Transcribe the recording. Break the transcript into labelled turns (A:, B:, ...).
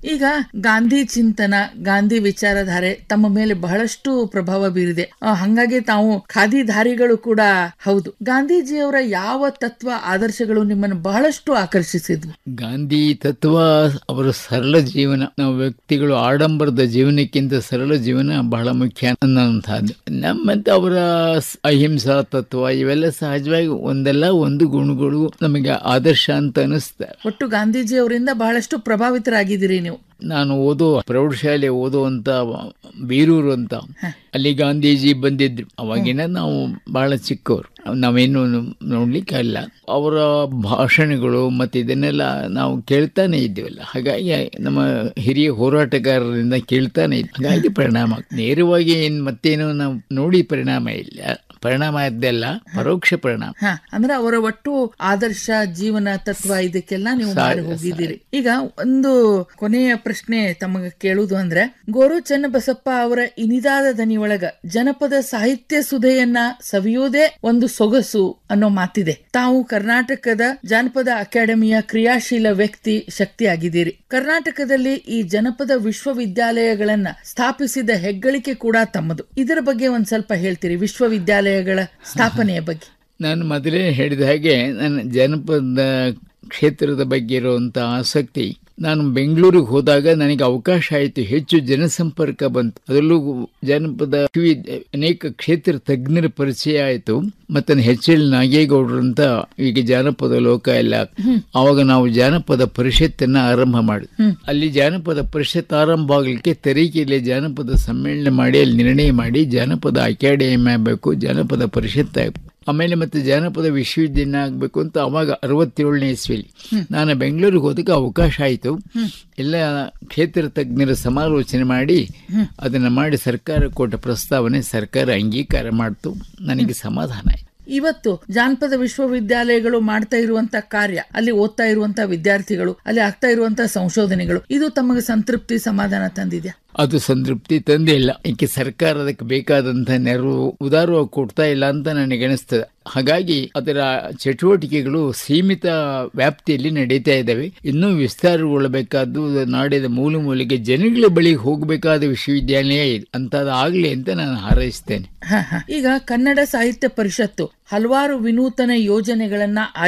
A: ಈಗ ಗಾಂಧಿ ಚಿಂತನ ಗಾಂಧಿ ವಿಚಾರಧಾರೆ ತಮ್ಮ ಮೇಲೆ ಬಹಳಷ್ಟು ಪ್ರಭಾವ ಬೀರಿದೆ ಆ, ಹಂಗಾಗಿ ತಾವು ಖಾದಿಧಾರಿಗಳು ಕೂಡ ಹೌದು ಗಾಂಧೀಜಿಯವರ ಯಾವ ತತ್ವ ಆದರ್ಶಗಳು ನಿಮ್ಮನ್ನು ಬಹಳಷ್ಟು ಆಕರ್ಷಿಸಿದ್ವು
B: ಗಾಂಧಿ ತತ್ವ ಅವರ ಸರಳ ಜೀವನ ನಾವು ವ್ಯಕ್ತಿಗಳು ಆಡಂಬರದ ಜೀವನಕ್ಕಿಂತ ಸರಳ ಜೀವನ ಬಹಳ ಮುಖ್ಯ ಅನ್ನುವಂಥದ್ದು ನಮ್ಮಂತ ಅವರ ಸ್- ಅಹಿಂಸಾ ತತ್ವ ಇವೆಲ್ಲ ಸಹಜವಾಗಿ ಒಂದಲ್ಲ ಒಂದು ಗುಣಗಳು ನಮಗೆ ಆದರ್ಶ ಅಂತ ಅನಿಸ್ತದೆ
A: ಒಟ್ಟು ಗಾಂಧೀಜಿಯವರಿಂದ ಬಹಳಷ್ಟು ಪ್ರಭಾವಿತರಾಗಿದ್ದೀರಿ ನೀವು
B: ನಾನು ಓದೋ ಪ್ರೌಢಶಾಲೆ ಓದುವಂತ ಬೀರೂರು ಅಂತ ಅಲ್ಲಿ ಗಾಂಧೀಜಿ ಬಂದಿದ್ರು ಅವಾಗಿನ ನಾವು ಬಹಳ ಚಿಕ್ಕವರು ನಾವೇನು ನೋಡ್ಲಿಕ್ಕೆ ಅಲ್ಲ ಅವರ ಭಾಷಣಗಳು ಮತ್ತೆ ಇದನ್ನೆಲ್ಲ ನಾವು ಕೇಳ್ತಾನೆ ಇದ್ದೀವಲ್ಲ ಹಾಗಾಗಿ ನಮ್ಮ ಹಿರಿಯ ಹೋರಾಟಗಾರರಿಂದ ಕೇಳ್ತಾನೆ ಇದ್ವಿ ಹಾಗಾಗಿ ಪರಿಣಾಮ ನೇರವಾಗಿ ಏನ್ ಮತ್ತೇನು ನಾವು ನೋಡಿ ಪರಿಣಾಮ ಇಲ್ಲ ಪರಿಣಾಮ ಇದ್ದಲ್ಲ ಪರೋಕ್ಷ ಪರಿಣಾಮ
A: ಹ ಅಂದ್ರೆ ಅವರ ಒಟ್ಟು ಆದರ್ಶ ಜೀವನ ತತ್ವ ಇದಕ್ಕೆಲ್ಲ ನೀವು ಮಾರಿ ಹೋಗಿದ್ದೀರಿ ಈಗ ಒಂದು ಕೊನೆಯ ಪ್ರಶ್ನೆ ತಮಗೆ ಕೇಳುವುದು ಅಂದ್ರೆ ಗೋರು ಚನ್ನಬಸಪ್ಪ ಅವರ ಇನಿದಾದ ದನಿಯೊಳಗ ಜನಪದ ಸಾಹಿತ್ಯ ಸುಧೆಯನ್ನ ಸವಿಯುವುದೇ ಒಂದು ಸೊಗಸು ಅನ್ನೋ ಮಾತಿದೆ ತಾವು ಕರ್ನಾಟಕದ ಜಾನಪದ ಅಕಾಡೆಮಿಯ ಕ್ರಿಯಾಶೀಲ ವ್ಯಕ್ತಿ ಶಕ್ತಿಯಾಗಿದ್ದೀರಿ ಕರ್ನಾಟಕದಲ್ಲಿ ಈ ಜನಪದ ವಿಶ್ವವಿದ್ಯಾಲಯಗಳನ್ನ ಸ್ಥಾಪಿಸಿದ ಹೆಗ್ಗಳಿಕೆ ಕೂಡ ತಮ್ಮದು ಇದರ ಬಗ್ಗೆ ಒಂದ್ ಸ್ವಲ್ಪ ಹೇಳ್ತೀರಿ ವಿಶ್ವವಿದ್ಯಾಲಯಗಳ ಸ್ಥಾಪನೆಯ ಬಗ್ಗೆ
B: ನಾನು ಮೊದಲೇ ಹೇಳಿದ ಹಾಗೆ ನನ್ನ ಜನಪದ ಕ್ಷೇತ್ರದ ಬಗ್ಗೆ ಇರುವಂಥ ಆಸಕ್ತಿ ನಾನು ಬೆಂಗಳೂರಿಗೆ ಹೋದಾಗ ನನಗೆ ಅವಕಾಶ ಆಯಿತು ಹೆಚ್ಚು ಜನಸಂಪರ್ಕ ಬಂತು ಅದರಲ್ಲೂ ಜನಪದ ವಿಶ್ವವಿದ್ಯ- ಅನೇಕ ಕ್ಷೇತ್ರ ತಜ್ಞರ ಪರಿಚಯ ಆಯಿತು ಮತ್ತೆ ಎಚ್ ಎಲ್ ನಾಗೇಗೌಡರು ಅಂತ ಈಗ ಜಾನಪದ ಲೋಕ ಎಲ್ಲ ಅವಾಗ ನಾವು ಜಾನಪದ ಪರಿಷತ್ತನ್ನ ಆರಂಭ ಮಾಡಿದ್ವಿ ಅಲ್ಲಿ ಜಾನಪದ ಪರಿಷತ್ ಆರಂಭ ಆಗಲಿಕ್ಕೆ ತರೀಕೆಯಲ್ಲಿ ಜಾನಪದ ಸಮ್ಮೇಳನ ಮಾಡಿ ಅಲ್ಲಿ ನಿರ್ಣಯ ಮಾಡಿ ಜಾನಪದ ಅಕಾಡೆಮಿ ಆಗಬೇಕು ಜಾನಪದ ಪರಿಷತ್ ಆಗಬೇಕು ಆಮೇಲೆ ಮತ್ತೆ ಜಾನಪದ ವಿಶ್ವವಿದ್ಯಾಲಯ ಆಗಬೇಕು ಅಂತ ಅವಾಗ ಅರವತ್ತೇಳನೇ ಇಸ್ವಿಲಿ ನಾನು ಬೆಂಗಳೂರಿಗೆ ಹೋದಕ್ಕೆ ಅವಕಾಶ ಆಯಿತು ಎಲ್ಲ ಕ್ಷೇತ್ರ ತಜ್ಞರ ಸಮಾಲೋಚನೆ ಮಾಡಿ ಅದನ್ನು ಮಾಡಿ ಸರ್ಕಾರ ಕೊಟ್ಟ ಪ್ರಸ್ತಾವನೆ ಸರ್ಕಾರ ಅಂಗೀಕಾರ ಮಾಡ್ತು ನನಗೆ ಸಮಾಧಾನ ಆಯಿತು
A: ಇವತ್ತು ಜಾನಪದ ವಿಶ್ವವಿದ್ಯಾಲಯಗಳು ಮಾಡ್ತಾ ಇರುವಂತ ಕಾರ್ಯ ಅಲ್ಲಿ ಓದ್ತಾ ಇರುವಂತ ವಿದ್ಯಾರ್ಥಿಗಳು ಅಲ್ಲಿ ಆಗ್ತಾ ಇರುವಂತ ಸಂಶೋಧನೆಗಳು ಇದು ತಮಗೆ ಸಂತೃಪ್ತಿ ಸಮಾಧಾನ ತಂದಿದ್ಯಾ
B: ಅದು ಸಂತೃಪ್ತಿ ತಂದೇ ಇಲ್ಲ ಈಕೆ ಸರ್ಕಾರ ಅದಕ್ಕೆ ಬೇಕಾದಂತ ನೆರವು ಉದಾರವಾಗಿ ಕೊಡ್ತಾ ಇಲ್ಲ ಅಂತ ನನಗೆ ಅನಿಸ್ತದೆ ಹಾಗಾಗಿ ಅದರ ಚಟುವಟಿಕೆಗಳು ಸೀಮಿತ ವ್ಯಾಪ್ತಿಯಲ್ಲಿ ನಡೀತಾ ಇದ್ದಾವೆ ಇನ್ನೂ ವಿಸ್ತಾರಗೊಳ್ಳಬೇಕಾದ್ದು ನಾಡಿನ ಮೂಲ ಮೂಲೆಗೆ ಜನಗಳ ಬಳಿಗೆ ಹೋಗಬೇಕಾದ ವಿಶ್ವವಿದ್ಯಾಲಯ ಇದೆ ಅಂತದಾಗಲಿ ಅಂತ ನಾನು ಹಾರೈಸ್ತೇನೆ
A: ಹ, ಹ. ಈಗ ಕನ್ನಡ ಸಾಹಿತ್ಯ ಪರಿಷತ್ತು ಹಲವಾರು ವಿನೂತನ ಯೋಜನೆಗಳನ್ನ